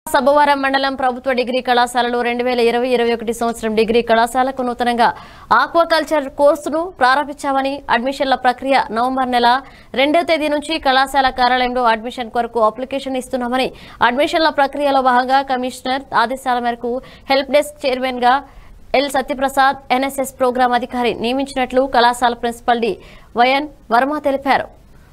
సబ్బవరం మండలం ప్రభుత్వ డిగ్రీ కళాశాలలో రెండు వేల ఇరవై ఇరవై ఒకటి సంవత్సరం డిగ్రీ కళాశాలకు నూతనంగా ఆక్వాకల్చర్ కోర్సును ప్రారంభించామని అడ్మిషన్ల ప్రక్రియ నవంబర్ నెల రెండవ తేదీ నుంచి కళాశాల కార్యాలయంలో అడ్మిషన్ కొరకు అప్లికేషన్ ఇస్తున్నామని అడ్మిషన్ల ప్రక్రియలో భాగంగా కమిషనర్ ఆదేశాల మేరకు హెల్ప్ డెస్క్ చైర్మన్ గా ఎల్ సత్యప్రసాద్ ఎన్ఎస్ఎస్ ప్రోగ్రాం అధికారి నియమించినట్లు కళాశాల ప్రిన్సిపల్ డి వైఎన్ వర్మ తెలిపారు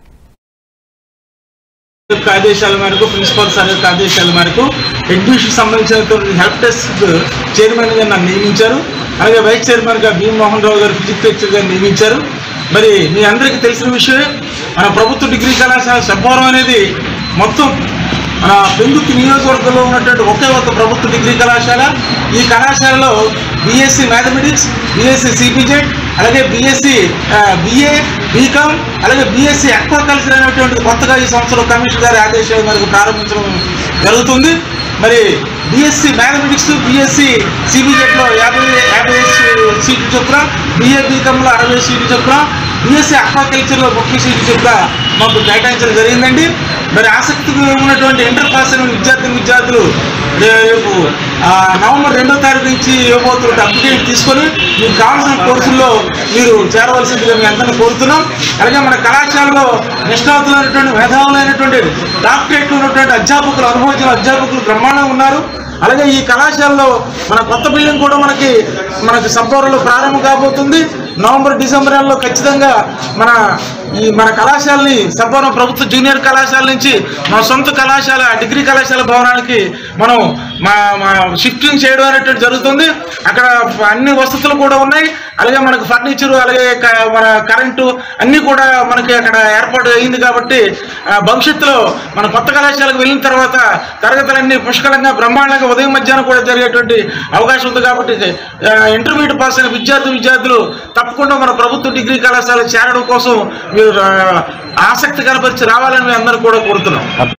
యొక్క ఆదేశాల మేరకు ప్రిన్సిపల్ సార్ యొక్క ఆదేశాల మేరకు అడ్మిషన్ సంబంధించినటువంటి హెల్ప్ డెస్క్ చైర్మన్ గా నన్ను నియమించారు అలాగే వైస్ చైర్మన్ గా భీమ్ మోహన్ రావు గారు ఫిజిక్స్ లెక్చర్ గారు నియమించారు మరి మీ అందరికీ తెలిసిన విషయమే మన ప్రభుత్వ డిగ్రీ కళాశాల సబ్బవరం అనేది మొత్తం మన బెందుకు నియోజకవర్గంలో ఉన్నటువంటి ఒకే ఒక ప్రభుత్వ డిగ్రీ కళాశాల ఈ కళాశాలలో బీఎస్సీ మ్యాథమెటిక్స్ బీఎస్సీ సిపిజెడ్ అలాగే బీఎస్సీ బిఏ బీకామ్ అలాగే బీఎస్సీ అక్వాకల్చర్ అనేటువంటి కొత్తగా ఈ సంవత్సరం కమిషన్ గారి ఆదేశాల మేరకు ప్రారంభించడం జరుగుతుంది మరి బీఎస్సీ మ్యాథమెటిక్స్ బీఎస్సీ సిబిజెడ్లో యాభై యాభై సీట్లు చొప్పున బిఏ బీకామ్లో అరవై సీట్లు చొప్పున బీఎస్సీ అక్వాకల్చర్లో ముప్పై సీట్లు చొప్పున మాకు కేటాయించడం జరిగిందండి మరి ఆసక్తి ఉన్నటువంటి ఇంటర్ పాస్ అయిన విద్యార్థి విద్యార్థులు రేపు ఆ, నవంబర్ రెండో తారీఖు నుంచి ఇవ్వబోతున్న అప్లికేషన్ తీసుకొని మీకు కావాల్సిన కోర్సుల్లో మీరు చేరవలసిందిగా మీ అందరిని కోరుతున్నాం అలాగే మన కళాశాలలో నిష్ణాతులైనటువంటి మేధావులైనటువంటి డాక్టరేట్ ఉన్నటువంటి అధ్యాపకులు అనుభవించిన అధ్యాపకులు బ్రహ్మాండంగా ఉన్నారు అలాగే ఈ కళాశాలలో మన కొత్త బిల్డింగ్ కూడా మనకి మనకి సబ్వరంలో ప్రారంభం కాబోతుంది నవంబర్ డిసెంబర్ నెలలో ఖచ్చితంగా మన ఈ మన కళాశాలని సబ్బవరం ప్రభుత్వ జూనియర్ కళాశాల నుంచి మా సొంత కళాశాల డిగ్రీ కళాశాల భవనానికి మనం మా మా షిఫ్టింగ్ చేయడం అనేటువంటి జరుగుతుంది అక్కడ అన్ని వసతులు కూడా ఉన్నాయి అలాగే మనకు ఫర్నిచర్ అలాగే క- మన కరెంటు అన్నీ కూడా మనకి అక్కడ ఏర్పాటు అయింది కాబట్టి ఆ, భవిష్యత్తులో మన కొత్త కళాశాలకు వెళ్ళిన తర్వాత తరగతులన్నీ పుష్కలంగా బ్రహ్మాండంగా ఉదయం మధ్యాహ్నం కూడా జరిగేటువంటి అవకాశం ఉంది కాబట్టి ఆ, ఇంటర్మీడియట్ పాస్ అయిన విద్యార్థి విద్యార్థులు తప్పకుండా మన ప్రభుత్వ డిగ్రీ కళాశాల చేరడం కోసం మీరు ఆ, ఆసక్తి కనపరిచి రావాలని మేము అందరూ కూడా కోరుతున్నాం